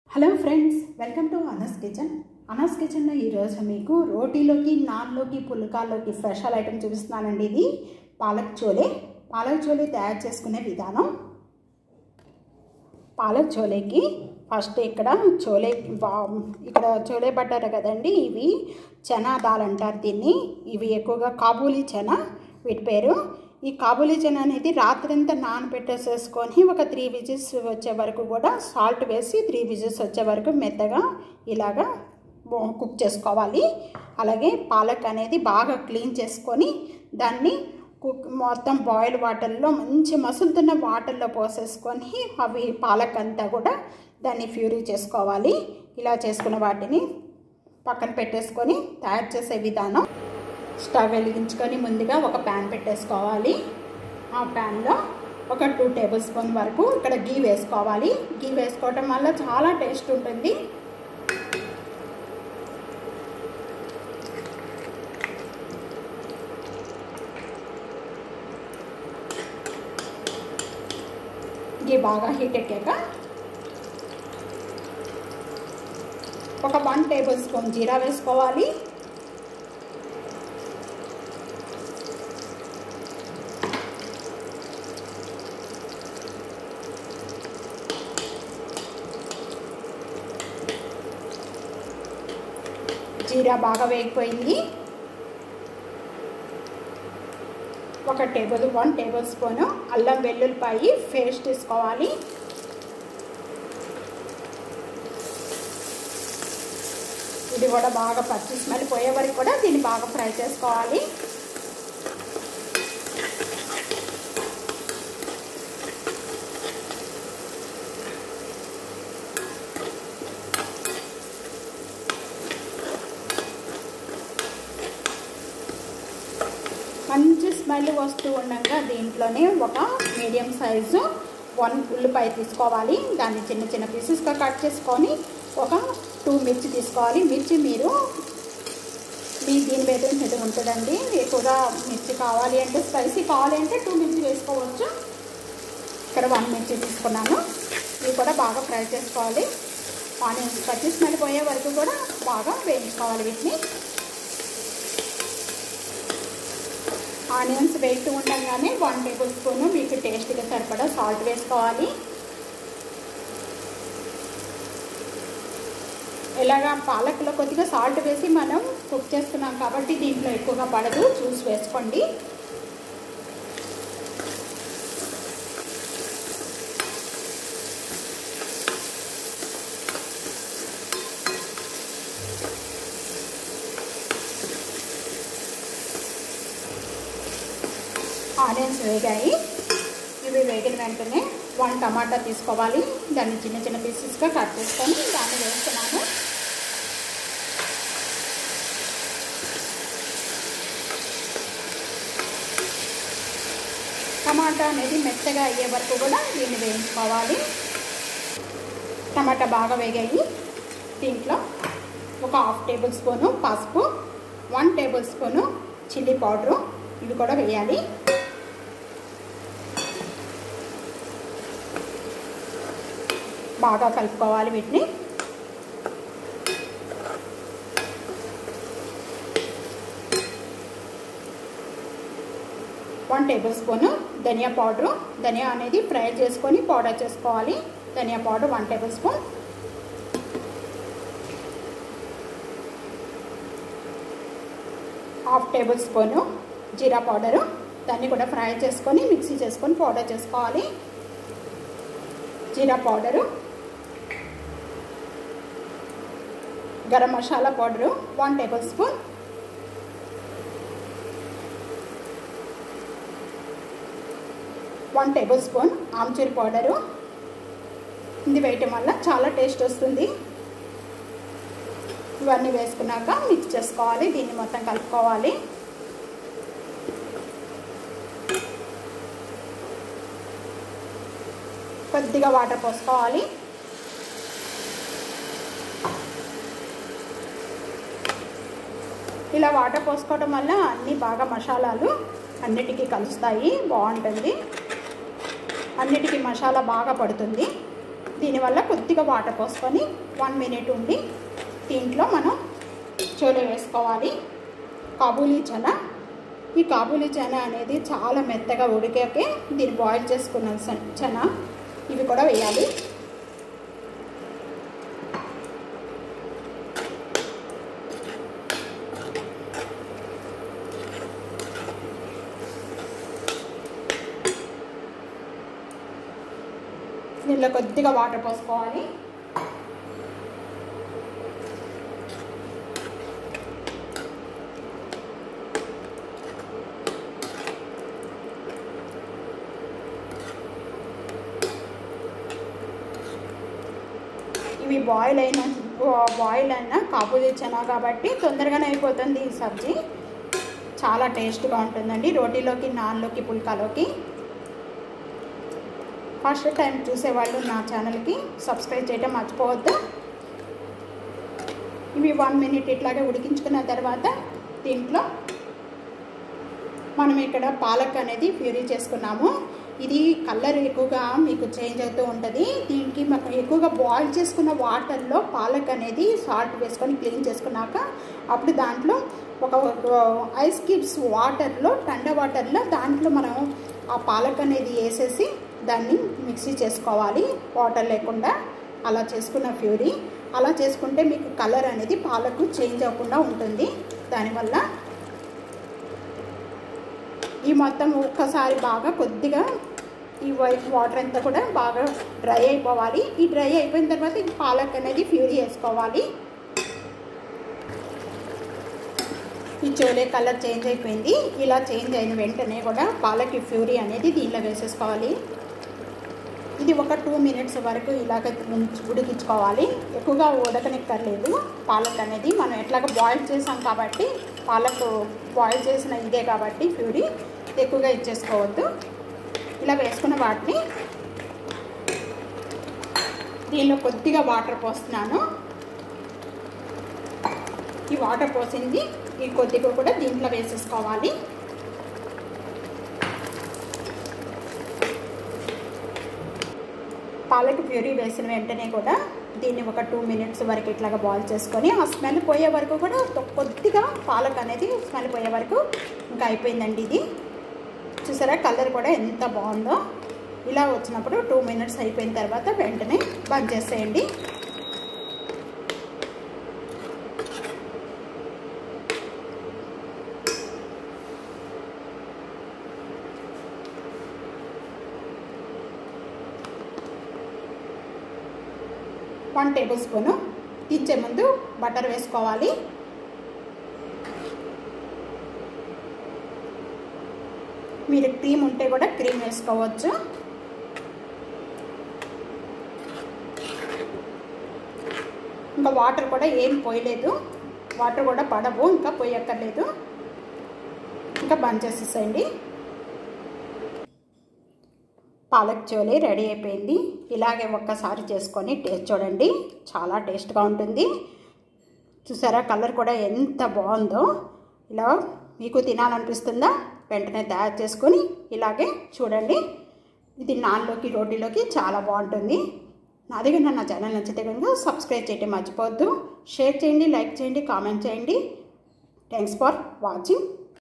hello friends welcome to Anas kitchen అనస్ కిచెన్లో ఈరోజు మీకు రోటీలోకి నాన్లోకి పుల్కాల్లోకి స్పెషల్ ఐటమ్ చూపిస్తున్నానండి ఇది పాలక్ చోలే పాలక్ చోలే తయారు చేసుకునే విధానం పాలక్ చోలేకి ఫస్ట్ ఇక్కడ చోలే ఇక్కడ చోలే బట్టారు కదండి ఇవి చనా దాల్ అంటారు దీన్ని ఇవి ఎక్కువగా కాబూలీ చనా వీటి పేరు ఈ కాబూలీ చనా అనేది రాత్రంతా నానబెట్టేసేసుకొని ఒక త్రీ విజిల్స్ వచ్చే వరకు కూడా సాల్ట్ వేసి త్రీ విజిల్స్ వచ్చే వరకు మెత్తగా ఇలాగా కుక్ చేసుకోవాలి అలాగే పాలక్ అనేది బాగా క్లీన్ చేసుకొని దాన్ని కుక్ మొత్తం బాయిల్ వాటర్లో మంచి మసులుతున్న వాటర్లో పోసేసుకొని అవి పాలక్ అంతా కూడా దాన్ని ఫ్యూరీ చేసుకోవాలి ఇలా చేసుకున్న వాటిని పక్కన పెట్టేసుకొని తయారు చేసే విధానం స్టవ్ వెలిగించుకొని ముందుగా ఒక ప్యాన్ పెట్టేసుకోవాలి ఆ ప్యాన్లో ఒక టూ టేబుల్ స్పూన్ వరకు ఇక్కడ గీ వేసుకోవాలి గీ వేసుకోవటం వల్ల చాలా టేస్ట్ ఉంటుంది గీ బాగా హీట్ ఎక్కాక ఒక వన్ టేబుల్ స్పూన్ జీరా వేసుకోవాలి జీరా బాగా వేగిపోయింది ఒక టేబుల్ వన్ టేబుల్ స్పూను అల్లం వెల్లుల్లిపాయి పేస్ట్ తీసుకోవాలి ఇది కూడా బాగా పచ్చి స్మెల్ పోయే వరకు కూడా దీన్ని బాగా ఫ్రై చేసుకోవాలి మంచి స్మెల్ వస్తూ ఉండగా దీంట్లోనే ఒక మీడియం సైజు వన్ ఉల్లిపాయ తీసుకోవాలి దాన్ని చిన్న చిన్న పీసెస్గా కట్ చేసుకొని ఒక టూ మిర్చి తీసుకోవాలి మిర్చి మీరు మీ దీని మీద మీద ఉంటుందండి ఎక్కువగా మిర్చి కావాలి అంటే స్పైసీ కావాలి అంటే టూ మిర్చి వేసుకోవచ్చు ఇక్కడ వన్ మిర్చి తీసుకున్నాను ఇవి కూడా బాగా ఫ్రై చేసుకోవాలి ఆనియన్స్ పచ్చి స్మెల్ పోయే వరకు కూడా బాగా వేయించుకోవాలి వీటిని ఆనియన్స్ వేస్తూ ఉండగానే వన్ టేబుల్ స్పూన్ మీకు టేస్ట్గా సరిపడా సాల్ట్ వేసుకోవాలి ఇలాగా పాలకులో కొద్దిగా సాల్ట్ వేసి మనం కుక్ చేస్తున్నాం కాబట్టి దీంట్లో ఎక్కువగా పడదు చూసి వేసుకోండి ఆనియన్స్ వేగాయి ఇవి వేగిన వెంటనే వన్ టమాటా తీసుకోవాలి దాన్ని చిన్న చిన్న పీసెస్గా కట్ చేసుకొని దాన్ని వేస్తున్నాను టమాటా అనేది మెత్తగా అయ్యే వరకు కూడా దీన్ని వేయించుకోవాలి టమాటా బాగా వేగాయి దీంట్లో ఒక హాఫ్ టేబుల్ స్పూను పసుపు one tablespoon chilli powder ఇవి కూడా వేయాలి బాగా కలుపుకోవాలి వీటిని వన్ టేబుల్ స్పూన్ ధనియా పౌడరు ధనియా అనేది ఫ్రై చేసుకొని పౌడర్ చేసుకోవాలి ధనియా powder one tablespoon half tablespoon జీరా పౌడరు దాన్ని కూడా ఫ్రై చేసుకొని మిక్సీ చేసుకొని పౌడర్ చేసుకోవాలి జీరా powder garam masala powder one tablespoon one tablespoon ఆమ్చూర్ పౌడరు ఇది వేయటం వల్ల చాలా టేస్ట్ వస్తుంది ఇవన్నీ వేసుకున్నాక మిక్స్ చేసుకోవాలి దీన్ని మొత్తం కలుపుకోవాలి కొద్దిగా వాటర్ పోసుకోవాలి ఇలా వాటర్ పోసుకోవడం వల్ల అన్నీ బాగా మసాలాలు అన్నిటికీ కలుస్తాయి బాగుంటుంది అన్నిటికీ మసాలా బాగా పడుతుంది దీనివల్ల కొద్దిగా వాటర్ పోసుకొని వన్ మినిట్ ఉండి దీంట్లో మనం చోలే వేసుకోవాలి కాబూలీ చనా ఈ కాబూలీ చనా అనేది చాలా మెత్తగా ఉడికాకే దీన్ని బాయిల్ చేసుకున్న చనా ఇవి కూడా వేయాలి దీనిలో కొద్దిగా వాటర్ పోసుకోవాలి ఇవి బాయిల్ అయిన బాయిల్ అయిన కాబూలీ చనా కాబట్టి తొందరగానే అయిపోతుంది ఈ సబ్జీ చాలా టేస్ట్గా ఉంటుందండి రోటీలోకి నాన్లోకి పుల్కాలోకి ఫస్ట్ టైం చూసేవాళ్ళు నా ఛానల్కి సబ్స్క్రైబ్ చేయడం మర్చిపోవద్దు ఇవి వన్ మినిట్ ఇట్లాగే ఉడికించుకున్న తర్వాత దీంట్లో మనం ఇక్కడ పాలక్ అనేది ప్యూరీ చేసుకున్నాము ఇది కలర్ ఎక్కువగా మీకు చేంజ్ అవుతూ ఉంటుంది దీనికి మాకు ఎక్కువగా బాయిల్ చేసుకున్న వాటర్లో పాలక్ అనేది సాల్ట్ వేసుకొని క్లీన్ చేసుకున్నాక అప్పుడు దాంట్లో ఒక ఐస్ క్యూబ్స్ వాటర్లో టండ వాటర్లో దాంట్లో మనం ఆ పాలక్ అనేది వేసేసి దాన్ని మిక్సీ చేసుకోవాలి వాటర్ లేకుండా అలా చేసుకున్న ఫ్యూరీ అలా చేసుకుంటే మీకు కలర్ అనేది పాలకు చేంజ్ అవ్వకుండా ఉంటుంది దానివల్ల ఈ మొత్తం ఒక్కసారి బాగా కొద్దిగా ఈ వైట్ వాటర్ అంతా కూడా బాగా డ్రై అయిపోవాలి ఈ డ్రై అయిపోయిన తర్వాత ఈ పాలక్ అనేది ఫ్యూరీ వేసుకోవాలి ఈ చోలే కలర్ చేంజ్ అయిపోయింది ఇలా చేంజ్ అయిన వెంటనే కూడా పాలకి ఫ్యూరీ అనేది దీనిలో వేసేసుకోవాలి ఇది ఒక టూ మినిట్స్ వరకు ఇలాగ ఉడికించుకోవాలి ఎక్కువగా ఉడకనిక్కర్లేదు పాలక్ అనేది మనం ఎట్లాగ బాయిల్ చేసాం కాబట్టి పాలకు బాయిల్ చేసిన ఇదే కాబట్టి ఫ్యూరీ ఎక్కువగా ఇచ్చేసుకోవద్దు ఇలా వేసుకున్న వాటిని దీనిలో కొద్దిగా వాటర్ పోస్తున్నాను ఈ వాటర్ పోసింది ఈ కొద్దిగా కూడా దీంట్లో వేసేసుకోవాలి పాలకి ప్యూరీ వేసిన వెంటనే కూడా దీన్ని ఒక టూ మినిట్స్ వరకు ఇట్లాగా బాయిల్ చేసుకొని ఆ స్మెల్ పోయే వరకు కూడా కొద్దిగా పాలక్ అనేది స్మెల్ పోయే వరకు ఇంకా అయిపోయిందండి ఇది చూసారా కలర్ కూడా ఎంత బాగుందో ఇలా వచ్చినప్పుడు టూ మినిట్స్ అయిపోయిన తర్వాత వెంటనే బంద్ చేసేయండి వన్ టేబుల్ స్పూను దించే ముందు బటర్ వేసుకోవాలి మీరు క్రీమ్ ఉంటే కూడా క్రీమ్ వేసుకోవచ్చు ఇంకా వాటర్ కూడా ఏం పోయలేదు వాటర్ కూడా పడవు ఇంకా పోయక్కర్లేదు ఇంకా బంద్ చేసేసేయండి పాలక్ చోలే రెడీ అయిపోయింది ఇలాగే ఒక్కసారి చేసుకొని టేస్ట్ చూడండి చాలా టేస్ట్గా ఉంటుంది చూసారా కలర్ కూడా ఎంత బాగుందో ఇలా మీకు తినాలనిపిస్తుందా వెంటనే తయారు చేసుకొని ఇలాగే చూడండి ఇది నాన్లోకి రోటీలోకి చాలా బాగుంటుంది నాది కన్నా నా ఛానల్ నచ్చితే కనుక సబ్స్క్రైబ్ చేయడం మర్చిపోవద్దు షేర్ చేయండి లైక్ చేయండి కామెంట్ చేయండి థ్యాంక్స్ ఫర్ వాచింగ్